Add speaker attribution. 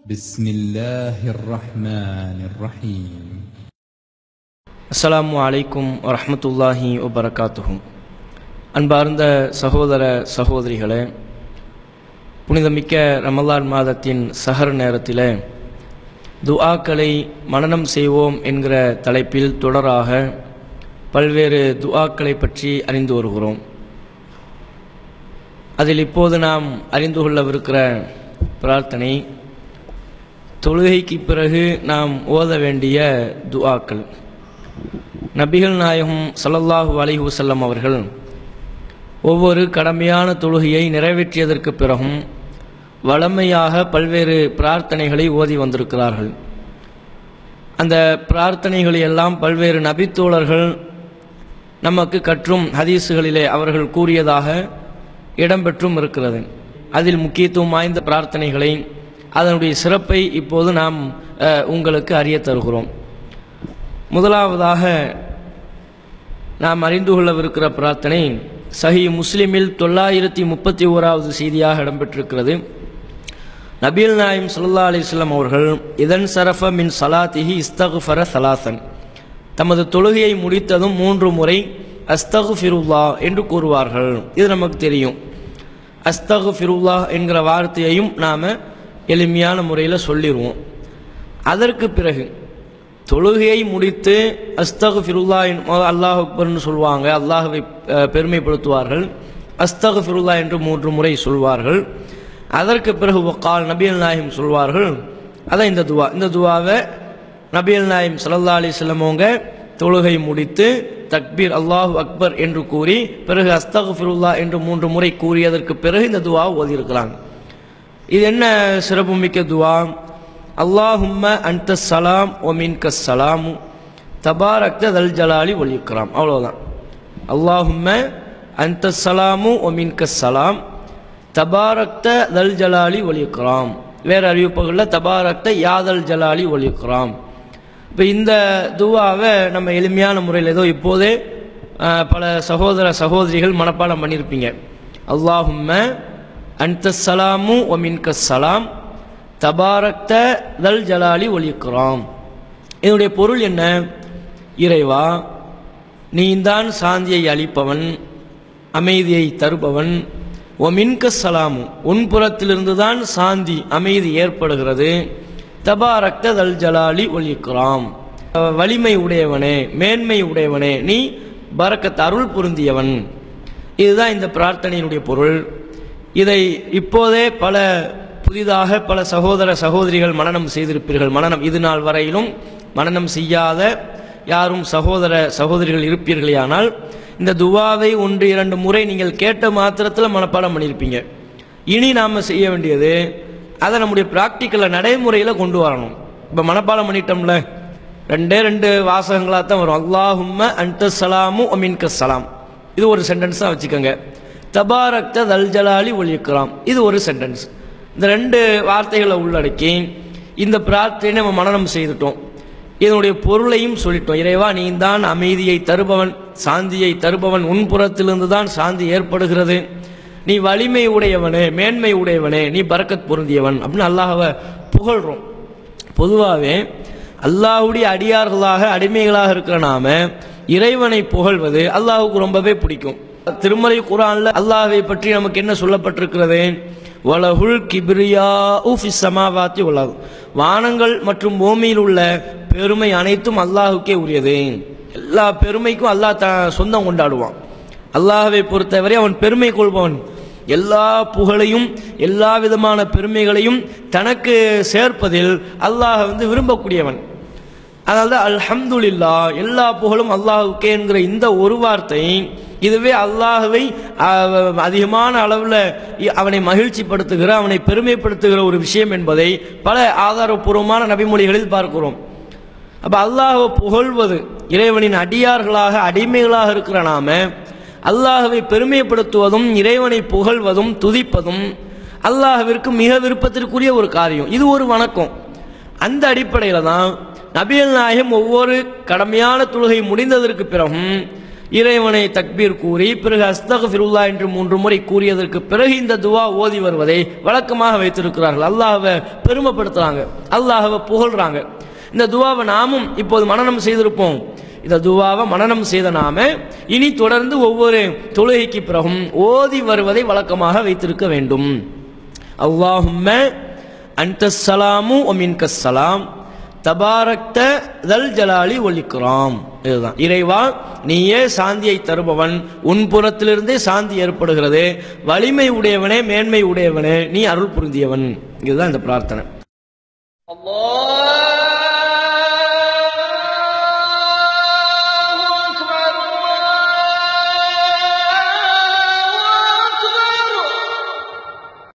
Speaker 1: بسم الله الرحمن الرحيم
Speaker 2: அஸ்ஸலாமு அலைக்கும் வரஹ்மத்துல்லாஹி வபரகாத்துஹு அன்பார்ந்த சகோதர சகோதரிகளே புனிதமிக்க ரமலான் மாதத்தின் சஹர் நேரத்தில் துஆக்களை மனனம் செய்வோம் என்கிற தலைப்பில் தொடராக பல்வேறு துஆக்களை பற்றி அறிந்து வருகிறோம் அதில் இப்போது நாம் அறிந்து கொள்ளவிருக்கிற பிரார்த்தனை தொழுகைக்கு பிறகு நாம் ஓத வேண்டிய துஆக்கள் நபிகள் நாயகம் ஸல்லல்லாஹு அலைஹி வஸல்லம் அவர்கள் ஒவ்வொரு கடமையான தொழுகையை நிறைவேற்றியதற்கு பிறகும் வளமையாக பல்வேறு பிரார்த்தனைகளை ஓதி வந்திருக்கிறார்கள் அந்த பிரார்த்தனைகளை எல்லாம் பல்வேறு நபித்தோழர்கள் நமக்கு கற்றும் ஹதீஸுகளிலே அவர்கள் கூறியதாக இடம்பெற்றும் இருக்கிறது அதில் முக்கியத்துவம் வாய்ந்த பிரார்த்தனைகளை அதனுடைய சிறப்பை இப்போது நாம் அஹ், உங்களுக்கு அறிய தருகிறோம் முதலாவதாக நாம் அறிந்து கொள்ளவிருக்கிற பிரார்த்தனை சஹி முஸ்லிமில் தொள்ளாயிரத்தி முப்பத்தி ஓராவது செய்தியாக இடம்பெற்றிருக்கிறது நபீல் நாயம் ஸல்லல்லாஹு அலைஹி வஸல்லம் அவர்கள் இதன் சரஃப மின் சலாத்திஹி இஸ்தகுஃபர சலாசன் தமது தொழுகையை முடித்ததும் மூன்று முறை அஸ்தகுஃபிருல்லா என்று கூறுவார்கள் இது நமக்கு தெரியும் அஸ்தகுஃபிருல்லா என்கிற வார்த்தையையும் நாம் எளிமையான முறையில் சொல்லிடுவோம் அதற்கு பிறகு தொழுகையை முடித்து அஸ்தகு ஃபிருல்லா அல்லாஹ் அக்பர்னு சொல்லுவாங்க அல்லாஹுவை அஹ், பெருமைப்படுத்துவார்கள் அஸ்தகு ஃபிருல்லா என்று மூன்று முறை சொல்வார்கள் அதற்கு பிறகு வக்கால் நபியல் நாயிம் சொல்வார்கள் அதான் இந்த துவா இந்த துவாவை நபியல் நாயிம் ஸல்லல்லாஹு அலைஹி வஸல்லம் அவங்க தொழுகை முடித்து தக்பீர் அல்லாஹு அக்பர் என்று கூறி பிறகு அஸ்தகு ஃபிருல்லா என்று மூன்று முறை கூறியதற்கு பிறகு இந்த துவாவை ஓதியிருக்கிறாங்க இது என்ன சிறப்புமிக்க துவா அல்லாஹும்ம அன்த சலாம் ஒ மின்க சலாமு தபாரக்த தல் ஜலாலி ஒலிக்கிறாம் அவ்வளோதான் அல்லாஹும்ம அன்த சலாமு ஒ மின்க சலாம் தபாரக்த தல் ஜலாலி ஒலிக்கிறாம் வேற அறிவிப்புகளில் தபாரக்த யாதல் ஜலாலி ஒலிக்கிறாம் இப்போ இந்த துவாவை நம்ம எளிமையான முறையில் ஏதோ இப்போதே ஆஹ், பல சகோதர சகோதரிகள் மனப்பாடம் பண்ணியிருப்பீங்க அல்லாஹும்ம அன்த சலாமு ஒ மின்க சலாம் தபாரக்த தல் ஜலாலி ஒலிக்கிறாம் இதனுடைய பொருள் என்ன இறைவா நீந்தான் சாந்தியை அளிப்பவன் அமைதியை தருபவன் ஒ மின்க சலாமு உன் புறத்திலிருந்து தான் சாந்தி அமைதி ஏற்படுகிறது தபாரக்த தல் ஜலாலி ஒலிக்கிறாம் வலிமை உடையவனே மேன்மை உடையவனே நீ பரக்கத் அருள் பொருந்தியவன் இதுதான் இந்த பிரார்த்தனையினுடைய பொருள் இதை இப்போதே பல புதிதாக பல சகோதர சகோதரிகள் மனனம் செய்திருப்பீர்கள் மனனம் இது நாள் வரையிலும் மனனம் செய்யாத யாரும் சகோதர சகோதரிகள் இருப்பீர்களேயானால் இந்த துவாவை ஒன்று இரண்டு முறை நீங்கள் கேட்ட மாத்திரத்தில் மனப்பாடம் பண்ணியிருப்பீங்க இனி நாம் செய்ய வேண்டியது அதை நம்முடைய ப்ராக்டிக்கலில் நடைமுறையில் கொண்டு வரணும் இப்போ மனப்பாடம் பண்ணிட்டோம்ல ரெண்டே ரெண்டு வாசகங்களாக தான் வரும் அல்லாஹும்ம அன்ட சலாமு அமின்க சலாம் இது ஒரு சென்டென்ஸாக வச்சுக்கோங்க தபாரக்த தல் ஜலாலி ஒலிக்கலாம் இது ஒரு சென்டென்ஸ் இந்த ரெண்டு வார்த்தைகளை உள்ளடக்கி இந்த பிரார்த்தனை நம்ம மனனம் செய்துட்டோம் இதனுடைய பொருளையும் சொல்லிட்டோம் இறைவா நீ தான் அமைதியை தருபவன் சாந்தியை தருபவன் உன் புறத்திலிருந்து தான் சாந்தி ஏற்படுகிறது நீ வலிமை உடையவனே மேன்மை உடையவனே நீ பரக்கத் பொருந்தியவன் அப்படின்னு அல்லாஹ்வை புகழ்றோம் பொதுவாகவே அல்லாஹ்வுடைய அடியார்களாக அடிமைகளாக இருக்கிற நாம இறைவனை புகழ்வது அல்லாஹ்வுக்கு ரொம்பவே பிடிக்கும் திருமலை குரான்ல அல்லாஹ்வை பற்றி நமக்கு என்ன சொல்லப்பட்டிருக்கிறது வலகுல் கிபிரியா உஃபிஸ் சமாவாத்தி உலகு வானங்கள் மற்றும் பூமியில் உள்ள பெருமை அனைத்தும் அல்லாஹுக்கே உரியது எல்லா பெருமைக்கும் அல்லாஹ் த சொந்தம் கொண்டாடுவான் அல்லாஹ்வை பொறுத்தவரை அவன் பெருமை கொள்பவன் எல்லா புகழையும் எல்லா விதமான பெருமைகளையும் தனக்கு சேர்ப்பதில் அல்லாஹ் வந்து விரும்பக்கூடியவன் அதனால அல்ஹம்துலில்லா எல்லா புகழும் அல்லாஹுக்கே என்கிற இந்த ஒரு வார்த்தை இதுவே அல்லாஹுவை அஹ், அதிகமான அளவில் அவனை மகிழ்ச்சிப்படுத்துகிற அவனை பெருமைப்படுத்துகிற ஒரு விஷயம் என்பதை பல ஆதாரபூர்வமான நபிமொழிகளில் பார்க்கிறோம் அப்ப அல்லாஹ்வை புகழ்வது இறைவனின் அடியார்களாக அடிமைகளாக இருக்கிற நாம அல்லாஹ்வை பெருமைப்படுத்துவதும் இறைவனை புகழ்வதும் துதிப்பதும் அல்லாஹ்விற்கு மிக விருப்பத்திற்குரிய ஒரு காரியம் இது ஒரு வணக்கம் அந்த அடிப்படையில் தான் நபிகள் நாயகம் ஒவ்வொரு கடமையான தொழுகை முடிந்ததற்கு பிறகும் இறைவனை தக்பீர் கூறி பிறகு அஸ்தகஃபிருல்லா என்று மூன்று முறை கூறியதற்கு பிறகு இந்த துவா ஓதி வருவதை வழக்கமாக வைத்திருக்கிறார்கள் அல்லாஹ்வை பெருமைப்படுத்துறாங்க அல்லாஹ்வை புகழ்றாங்க இந்த துவாவை நாமும் இப்போது மனனம் செய்திருப்போம் இந்த துவாவை மனனம் செய்த நாம இனி தொடர்ந்து ஒவ்வொரு தொழுகைக்கு பிறகும் ஓதி வருவதை வழக்கமாக வைத்திருக்க வேண்டும் அல்லாஹும்ம அன்ட சலாமு ஒமின்க சலாம் தபாரக்த தல் ஜலாலி ஒலிக்கிறாம் இதுதான் இறைவா நீயே சாந்தியை தருபவன் உன் புறத்திலிருந்தே சாந்தி ஏற்படுகிறது வலிமை உடையவனே மேன்மை உடையவனே நீ அருள் புரிந்தியவன் இதுதான் இந்த பிரார்த்தனை
Speaker 3: الله